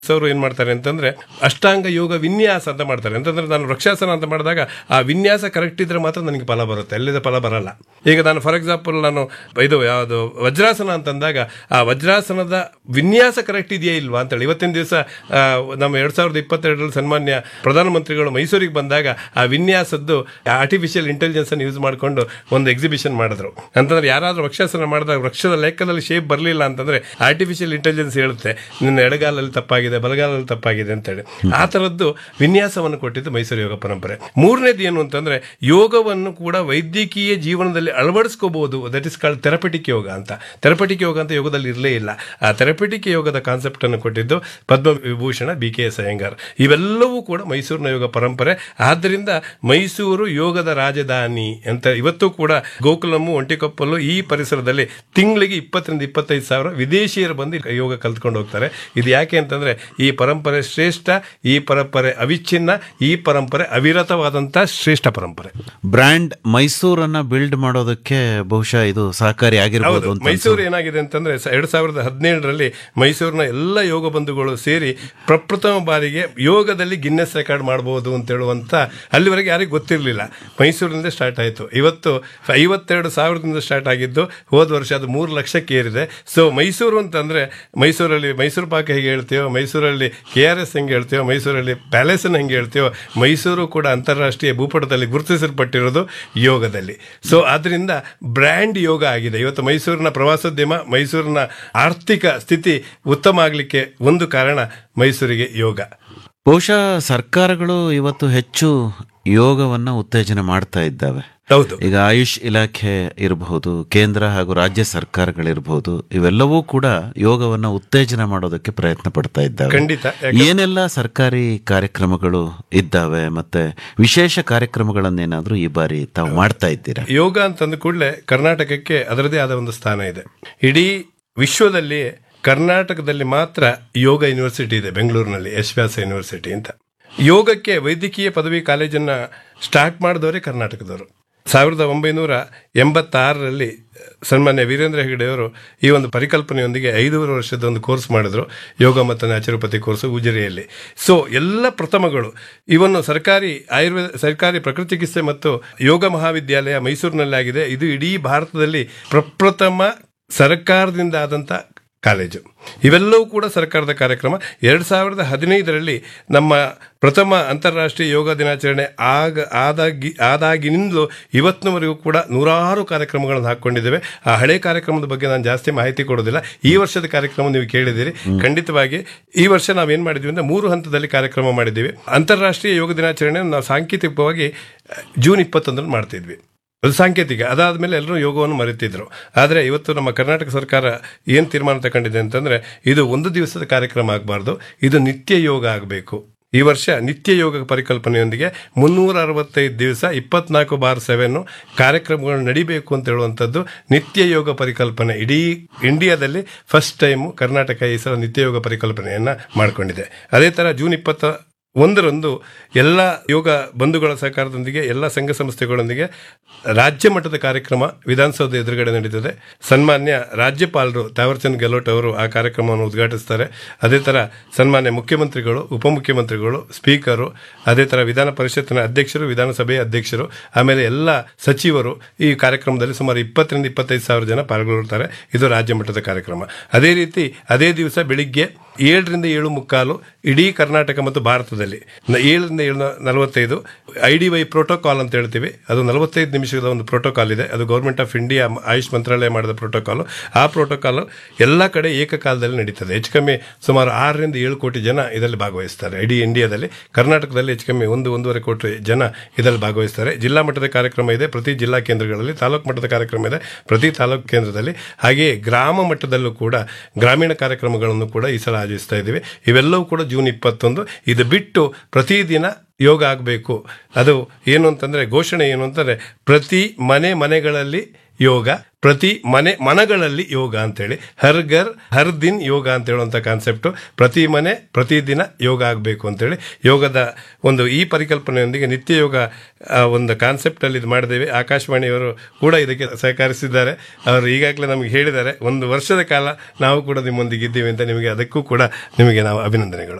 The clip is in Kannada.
ಅವರು ಏನ್ ಮಾಡ್ತಾರೆ ಅಂತಂದ್ರೆ ಅಷ್ಟಾಂಗ ಯೋಗ ವಿನ್ಯಾಸ ಅಂತ ಮಾಡ್ತಾರೆ ಅಂತಂದ್ರೆ ನಾನು ವೃಕ್ಷಾಸನ ಅಂತ ಮಾಡಿದಾಗ ಆ ವಿನ್ಯಾಸ ಕರೆಕ್ಟ್ ಇದ್ರೆ ಮಾತ್ರ ನನಗೆ ಫಲ ಬರುತ್ತೆ ಎಲ್ಲಿದ ಫಲ ಬರಲ್ಲ ಈಗ ನಾನು ಫಾರ್ ಎಕ್ಸಾಂಪಲ್ ನಾನು ಇದು ಯಾವುದು ವಜ್ರಾಸನ ಅಂತಂದಾಗ ಆ ವಜ್ರಾಸನದ ವಿನ್ಯಾಸ ಕರೆಕ್ಟ್ ಇದೆಯಾ ಇಲ್ವಾ ಅಂತೇಳಿ ಇವತ್ತಿನ ದಿವಸ ನಮ್ಮ ಎರಡ್ ಸಾವಿರದ ಇಪ್ಪತ್ತೆರಡರಲ್ಲಿ ಸನ್ಮಾನ್ಯ ಪ್ರಧಾನಮಂತ್ರಿಗಳು ಮೈಸೂರಿಗೆ ಬಂದಾಗ ಆ ವಿನ್ಯಾಸದ್ದು ಆರ್ಟಿಫಿಷಿಯಲ್ ಇಂಟೆಲಿಜೆನ್ಸ್ ಅನ್ನು ಯೂಸ್ ಮಾಡಿಕೊಂಡು ಒಂದು ಎಕ್ಸಿಬಿಷನ್ ಮಾಡಿದ್ರು ಅಂತಂದ್ರೆ ಯಾರಾದ್ರೂ ವೃಕ್ಷಾಸನ ಮಾಡಿದಾಗ ವೃಕ್ಷದ ಲೆಕ್ಕದಲ್ಲಿ ಶೇಪ್ ಬರಲಿಲ್ಲ ಅಂತಂದ್ರೆ ಆರ್ಟಿಫಿಷಿಯಲ್ ಇಂಟೆಲಿಜೆನ್ಸ್ ಹೇಳುತ್ತೆ ನಿನ್ನ ಎಡಗಾಲಲ್ಲಿ ತಪ್ಪಾಗಿದೆ ಬಲಗಾಲಲ್ಲಿ ತಪ್ಪಾಗಿದೆ ಅಂತೇಳಿ ಆ ಥರದ್ದು ವಿನ್ಯಾಸವನ್ನು ಕೊಟ್ಟಿದ್ದು ಮೈಸೂರು ಯೋಗ ಪರಂಪರೆ ಮೂರನೇದು ಏನು ಅಂತಂದ್ರೆ ಯೋಗವನ್ನು ಕೂಡ ವೈದ್ಯಕೀಯ ಜೀವನದಲ್ಲಿ ಅಳವಡಿಸ್ಕೋಬಹುದು that is called therapeutic yoga ಅಂತ ಥೆರಪಟಿಕ್ ಯೋಗ ಅಂತ ಯೋಗದಲ್ಲಿ ಇರಲೇ ಇಲ್ಲ ಆ ಥೆರಪಟಿಕ್ ಯೋಗದ ಕಾನ್ಸೆಪ್ಟ್ ಅನ್ನು ಕೊಟ್ಟಿದ್ದು Padma Vibhushan B K S Iyengar ಇವೆಲ್ಲವೂ ಕೂಡ ಮೈಸೂರಿನ ಯೋಗ ಪರಂಪರೆ ಆದ್ದರಿಂದ ಮೈಸೂರು ಯೋಗದ ರಾಜಧಾನಿ ಅಂತ ಇವತ್ತು ಕೂಡ ಗೋಕುಲಮ್ಮು ಒಂಟಿಕೊಪ್ಪಲು ಈ ಪರಿಸರದಲ್ಲಿ ತಿಂಗಳಿಗೆ ಇಪ್ಪತ್ತರಿಂದ ಇಪ್ಪತ್ತೈದು ಸಾವಿರ ವಿದೇಶಿಯರು ಬಂದು ಯೋಗ ಕಲ್ತ್ಕೊಂಡು ಹೋಗ್ತಾರೆ ಇದು ಯಾಕೆ ಅಂತಂದ್ರೆ ಈ ಪರಂಪರೆ ಶ್ರೇಷ್ಠ ಈ ಪರಂಪರೆ ಅವಿಚ್ಛಿನ್ನ ಈ ಪರಂಪರೆ ಅವಿರತವಾದಂತಹ ಶ್ರೇಷ್ಠ ಪರಂಪರೆ ಬ್ರ್ಯಾಂಡ್ ಮೈಸೂರನ್ನ ಬಿಲ್ಡ್ ಮಾಡೋದಕ್ಕೆ ಬಹುಶಃ ಇದು ಸಹಕಾರಿ ಆಗಿರ್ಬೋದು ಹೌದು ಅಂತ ಮೈಸೂರು ಏನಾಗಿದೆ ಅಂತಂದ್ರೆ ಸ- ಎರಡ್ ಸಾವಿರದ ಹದಿನೇಳರಲ್ಲಿ ಮೈಸೂರಿನ ಎಲ್ಲ ಯೋಗ ಬಂಧುಗಳು ಸೇರಿ ಪ್ರಪ್ರಥಮ ಬಾರಿಗೆ ಯೋಗದಲ್ಲಿ ಗಿನ್ನೆಸ್ ರೆಕಾರ್ಡ್ ಮಾಡಬಹುದು ಅಂತ ಹೇಳುವಂತ ಅಲ್ಲಿವರೆಗೆ ಯಾರಿಗೂ ಗೊತ್ತಿರಲಿಲ್ಲ ಮೈಸೂರಿನಿಂದ ಸ್ಟಾರ್ಟ್ ಆಯಿತು ಇವತ್ತು ಐವತ್ತೆರಡು ಸಾವಿರದಿಂದ ಸ್ಟಾರ್ಟ್ ಆಗಿದ್ದು ಹೋದ ವರ್ಷ ಅದು ಮೂರು ಲಕ್ಷಕ್ಕೆ ಏರಿದೆ ಸೊ ಮೈಸೂರು ಅಂತಂದ್ರೆ ಮೈಸೂರಲ್ಲಿ ಮೈಸೂರು ಪಾಕ ಹೇಗೆ ಹೇಳ್ತೀವೋ ಮೈಸೂರಲ್ಲಿ ಕೆ ಆರ್ ಎಸ್ ಹೆಂಗೆ ಹೇಳ್ತೀವೋ ಮೈಸೂರಲ್ಲಿ ಪ್ಯಾಲೇಸ್ ಹೆಂಗೆ ಹೇಳ್ತೀವೋ ಮೈಸೂರು ಕೂಡ ಅಂತಾರಾಷ್ಟ್ರೀಯ ಭೂಪಟದಲ್ಲಿ ಗುರುತಿಸಲ್ಪಟ್ಟಿರೋದು ಯೋಗದಲ್ಲಿ ಸೊ ಆದ್ರಿಂದ ಬ್ರ್ಯಾಂಡ್ ಯೋಗ ಆಗಿದೆ ಇವತ್ತು ಮೈಸೂರಿನ ಪ್ರವಾಸೋದ್ಯಮ ಮೈಸೂರಿನ ಆರ್ಥಿಕ ಸ್ಥಿತಿ ಉತ್ತಮ ಆಗಲಿಕ್ಕೆ ಒಂದು ಕಾರಣ ಮೈಸೂರಿಗೆ ಯೋಗ ಬಹುಶಃ ಸರ್ಕಾರಗಳು ಇವತ್ತು ಹೆಚ್ಚು ಯೋಗವನ್ನ ಉತ್ತೇಜನ ಮಾಡ್ತಾ ಇದ್ದಾವೆ ಹೌದು ಈಗ ಆಯುಷ್ ಇಲಾಖೆ ಇರಬಹುದು ಕೇಂದ್ರ ಹಾಗೂ ರಾಜ್ಯ ಸರ್ಕಾರಗಳಿರಬಹುದು ಇವೆಲ್ಲವೂ ಕೂಡ ಯೋಗವನ್ನ ಉತ್ತೇಜನ ಮಾಡೋದಕ್ಕೆ ಪ್ರಯತ್ನ ಪಡ್ತಾ ಇದ್ದಾವೆ ಖಂಡಿತ ಏನೆಲ್ಲ ಸರ್ಕಾರಿ ಕಾರ್ಯಕ್ರಮಗಳು ಇದ್ದಾವೆ ಮತ್ತೆ ವಿಶೇಷ ಕಾರ್ಯಕ್ರಮಗಳನ್ನೇನಾದ್ರೂ ಈ ಬಾರಿ ತಾವು ಮಾಡ್ತಾ ಇದ್ದೀರಾ ಯೋಗ ಅಂತಂದ ಕೂಡಲೇ ಕರ್ನಾಟಕಕ್ಕೆ ಅದರದೇ ಆದ ಒಂದು ಸ್ಥಾನ ಇದೆ ಇಡೀ ವಿಶ್ವದಲ್ಲಿ ಕರ್ನಾಟಕದಲ್ಲಿ ಮಾತ್ರ ಯೋಗ ಯೂನಿವರ್ಸಿಟಿ ಇದೆ ಬೆಂಗಳೂರಿನಲ್ಲಿ ಯಶ್ವ್ಯಾಸ ಯೂನಿವರ್ಸಿಟಿ ಅಂತ ಯೋಗಕ್ಕೆ ವೈದ್ಯಕೀಯ ಪದವಿ ಕಾಲೇಜನ್ನ ಸ್ಟಾರ್ಟ್ ಮಾಡಿದವರೇ ಕರ್ನಾಟಕದವರು ಸಾವಿರದ ಒಂಬೈನೂರ ಎಂಬತ್ತಾರರಲ್ಲಿ ಸನ್ಮಾನ್ಯ ವೀರೇಂದ್ರ ಹೆಗಡೆಯವರು ಈ ಒಂದು ಪರಿಕಲ್ಪನೆಯೊಂದಿಗೆ ಐದೂವರೆ ವರ್ಷದ ಒಂದು ಕೋರ್ಸ್ ಮಾಡಿದ್ರು ಯೋಗ ಮತ್ತು ನ್ಯಾಚುರೋಪತಿ ಕೋರ್ಸ್ ಉಜಿರೆಯಲ್ಲಿ ಸೊ ಎಲ್ಲ ಪ್ರಥಮಗಳು ಇವನ್ನು ಸರ್ಕಾರಿ ಆಯುರ್ವೇದ ಸರ್ಕಾರಿ ಪ್ರಕೃತಿ ಚಿಕಿತ್ಸೆ ಮತ್ತು ಯೋಗ ಮಹಾವಿದ್ಯಾಲಯ ಮೈಸೂರಿನಲ್ಲಿ ಆಗಿದೆ ಇದು ಇಡೀ ಭಾರತದಲ್ಲಿ ಪ್ರಪ್ರಥಮ ಸರ್ಕಾರದಿಂದ ಆದಂಥ ಕಾಲೇಜು ಇವೆಲ್ಲವೂ ಕೂಡ ಸರ್ಕಾರದ ಕಾರ್ಯಕ್ರಮ ಎರಡು ಸಾವಿರದ ಹದಿನೈದರಲ್ಲಿ ನಮ್ಮ ಪ್ರಥಮ ಅಂತಾರಾಷ್ಟ್ರೀಯ ಯೋಗ ದಿನಾಚರಣೆ ಆಗ ಆದಾಗಿ ಆದಾಗಿನಿಂದಲೂ ಇವತ್ತಿನವರೆಗೂ ಕೂಡ ನೂರಾರು ಕಾರ್ಯಕ್ರಮಗಳನ್ನು ಹಾಕೊಂಡಿದ್ದೇವೆ ಆ ಹಳೆ ಕಾರ್ಯಕ್ರಮದ ಬಗ್ಗೆ ನಾನು ಜಾಸ್ತಿ ಮಾಹಿತಿ ಕೊಡೋದಿಲ್ಲ ಈ ವರ್ಷದ ಕಾರ್ಯಕ್ರಮ ನೀವು ಕೇಳಿದ್ದೀರಿ ಖಂಡಿತವಾಗಿ ಈ ವರ್ಷ ನಾವೇನ್ ಮಾಡಿದ್ವಿ ಅಂದ್ರೆ ಮೂರು ಹಂತದಲ್ಲಿ ಕಾರ್ಯಕ್ರಮ ಮಾಡಿದ್ದೀವಿ ಅಂತಾರಾಷ್ಟ್ರೀಯ ಯೋಗ ದಿನಾಚರಣೆ ನಾವು ಸಾಂಕೇತಿಕವಾಗಿ ಜೂನ್ ಇಪ್ಪತ್ತೊಂದರಲ್ಲಿ ಮಾಡ್ತಿದ್ವಿ ಅದು ಸಾಂಕೇತಿಕ ಅದಾದ್ಮೇಲೆ ಎಲ್ಲರೂ ಯೋಗವನ್ನು ಮರೆತಿದ್ರು ಆದರೆ ಇವತ್ತು ನಮ್ಮ ಕರ್ನಾಟಕ ಸರ್ಕಾರ ಏನು ತೀರ್ಮಾನ ತಗೊಂಡಿದೆ ಅಂತಂದ್ರೆ ಇದು ಒಂದು ದಿವಸದ ಕಾರ್ಯಕ್ರಮ ಆಗಬಾರ್ದು ಇದು ನಿತ್ಯ ಯೋಗ ಆಗಬೇಕು ಈ ವರ್ಷ ನಿತ್ಯ ಯೋಗ ಪರಿಕಲ್ಪನೆಯೊಂದಿಗೆ ಮುನ್ನೂರ ಅರವತ್ತೈದು ದಿವಸ ಇಪ್ಪತ್ನಾಲ್ಕು ಬಾರ್ ಸೆವೆನ್ ಕಾರ್ಯಕ್ರಮಗಳು ನಡಿಬೇಕು ಅಂತ ಹೇಳುವಂಥದ್ದು ನಿತ್ಯ ಯೋಗ ಪರಿಕಲ್ಪನೆ ಇಡೀ ಇಂಡಿಯಾದಲ್ಲಿ ಫಸ್ಟ್ ಟೈಮ್ ಕರ್ನಾಟಕ ಈ ಸಲ ನಿತ್ಯ ಯೋಗ ಪರಿಕಲ್ಪನೆಯನ್ನ ಮಾಡಿಕೊಂಡಿದೆ ಅದೇ ತರ ಜೂನ್ ಇಪ್ಪತ್ತ ಒಂದರಂದು ಎಲ್ಲ ಯೋಗ ಬಂಧುಗಳ ಸಹಕಾರದೊಂದಿಗೆ ಎಲ್ಲ ಸಂಘ ಸಂಸ್ಥೆಗಳೊಂದಿಗೆ ರಾಜ್ಯ ಮಟ್ಟದ ಕಾರ್ಯಕ್ರಮ ವಿಧಾನಸೌಧ ಎದುರುಗಡೆ ನಡೀತದೆ ಸನ್ಮಾನ್ಯ ರಾಜ್ಯಪಾಲರು ತಾವರ್ಚಂದ್ ಗೆಹ್ಲೋಟ್ ಅವರು ಆ ಕಾರ್ಯಕ್ರಮವನ್ನು ಉದ್ಘಾಟಿಸ್ತಾರೆ ಅದೇ ತರ ಸನ್ಮಾನ್ಯ ಮುಖ್ಯಮಂತ್ರಿಗಳು ಉಪಮುಖ್ಯಮಂತ್ರಿಗಳು ಸ್ಪೀಕರು ಅದೇ ತರ ವಿಧಾನ ಪರಿಷತ್ತಿನ ಅಧ್ಯಕ್ಷರು ವಿಧಾನಸಭೆಯ ಅಧ್ಯಕ್ಷರು ಆಮೇಲೆ ಎಲ್ಲ ಸಚಿವರು ಈ ಕಾರ್ಯಕ್ರಮದಲ್ಲಿ ಸುಮಾರು ಇಪ್ಪತ್ತರಿಂದ ಇಪ್ಪತ್ತೈದು ಸಾವಿರ ಜನ ಪಾಲ್ಗೊಳ್ಳುತ್ತಾರೆ ಇದು ರಾಜ್ಯ ಮಟ್ಟದ ಕಾರ್ಯಕ್ರಮ ಅದೇ ರೀತಿ ಅದೇ ದಿವಸ ಬೆಳಿಗ್ಗೆ ಏಳರಿಂದ ಏಳು ಮುಕ್ಕಾಲು ಇಡೀ ಕರ್ನಾಟಕ ಮತ್ತು ಭಾರತದಲ್ಲಿ ನ- ಏಳರಿಂದ ಏಳು ನಲವತ್ತೈದು ಐ ಡಿ ವೈ ಪ್ರೋಟೋಕಾಲ್ ಅಂತ ಹೇಳ್ತೀವಿ ಅದು ನಲವತ್ತೈದು ನಿಮಿಷದ ಒಂದು ಪ್ರೋಟೋಕಾಲ್ ಇದೆ ಅದು ಗೌರ್ಮೆಂಟ್ ಆಫ್ ಇಂಡಿಯಾ ಆಯುಷ್ ಮಂತ್ರಾಲಯ ಮಾಡಿದ ಪ್ರೋಟೋಕಾಲ್ ಆ ಪ್ರೋಟೋಕಾಲ್ ಎಲ್ಲ ಕಡೆ ಏಕಕಾಲದಲ್ಲಿ ನಡೀತದೆ ಹೆಚ್ಚು ಕಮ್ಮಿ ಸುಮಾರು ಆರರಿಂದ ಏಳು ಕೋಟಿ ಜನ ಇದರಲ್ಲಿ ಭಾಗವಹಿಸ್ತಾರೆ ಇಡೀ ಇಂಡಿಯಾದಲ್ಲಿ ಕರ್ನಾಟಕದಲ್ಲಿ ಹೆಚ್ಚು ಕಮ್ಮಿ ಒಂದು ಒಂದೂವರೆ ಕೋಟಿ ಜನ ಇದರಲ್ಲಿ ಭಾಗವಹಿಸ್ತಾರೆ ಜಿಲ್ಲಾ ಮಟ್ಟದ ಕಾರ್ಯಕ್ರಮ ಇದೆ ಪ್ರತಿ ಜಿಲ್ಲಾ ಕೇಂದ್ರಗಳಲ್ಲಿ ತಾಲೂಕು ಮಟ್ಟದ ಕಾರ್ಯಕ್ರಮ ಇದೆ ಪ್ರತಿ ತಾಲೂಕು ಕೇಂದ್ರದಲ್ಲಿ ಹಾಗೆಯೇ ಗ್ರಾಮ ಮಟ್ಟದಲ್ಲೂ ಕೂಡ ಗ್ರಾಮೀಣ ಕಾರ್ಯಕ್ರಮಗಳನ್ನು ಕೂಡ ಈ ಸಲ ಆಯೋಜಿಸ್ತಾ ಇದ್ದೀವಿ ಇವೆಲ್ಲವೂ ಕೂಡ ಜೂನ್ ಇಪ್ಪತ್ತೊಂದು ಇದು ಬಿಟ್ಟು ಪ್ರತಿದಿನ ಯೋಗ ಆಗಬೇಕು ಅದು ಏನು ಅಂತಂದ್ರೆ ಘೋಷಣೆ ಏನು ಅಂತಂದ್ರೆ ಪ್ರತಿ ಮನೆ ಮನೆಗಳಲ್ಲಿ ಯೋಗ ಪ್ರತಿ ಮನೆ ಮನಗಳಲ್ಲಿ ಯೋಗ ಅಂತೇಳಿ ಹರ್ ಘರ್ ಹರ್ ದಿನ್ ಯೋಗ ಅಂತ ಹೇಳುವಂಥ ಕಾನ್ಸೆಪ್ಟು ಪ್ರತಿ ಮನೆ ಪ್ರತಿದಿನ ಯೋಗ ಆಗಬೇಕು ಅಂತೇಳಿ ಯೋಗದ ಒಂದು ಈ ಪರಿಕಲ್ಪನೆಯೊಂದಿಗೆ ನಿತ್ಯ ಯೋಗ ಆ, ಒಂದು ಕಾನ್ಸೆಪ್ಟಲ್ಲಿ ಇದು ಮಾಡಿದ್ದೇವೆ ಆಕಾಶವಾಣಿಯವರು ಕೂಡ ಇದಕ್ಕೆ ಸಹಕರಿಸಿದ್ದಾರೆ ಅವರು ಈಗಾಗಲೇ ನಮಗೆ ಹೇಳಿದ್ದಾರೆ ಒಂದು ವರ್ಷದ ಕಾಲ ನಾವು ಕೂಡ ನಿಮ್ಮೊಂದಿಗೆ ಇದ್ದೀವಿ ಅಂತ ನಿಮಗೆ ಅದಕ್ಕೂ ಕೂಡ ನಿಮಗೆ ನಾವು ಅಭಿನಂದನೆಗಳು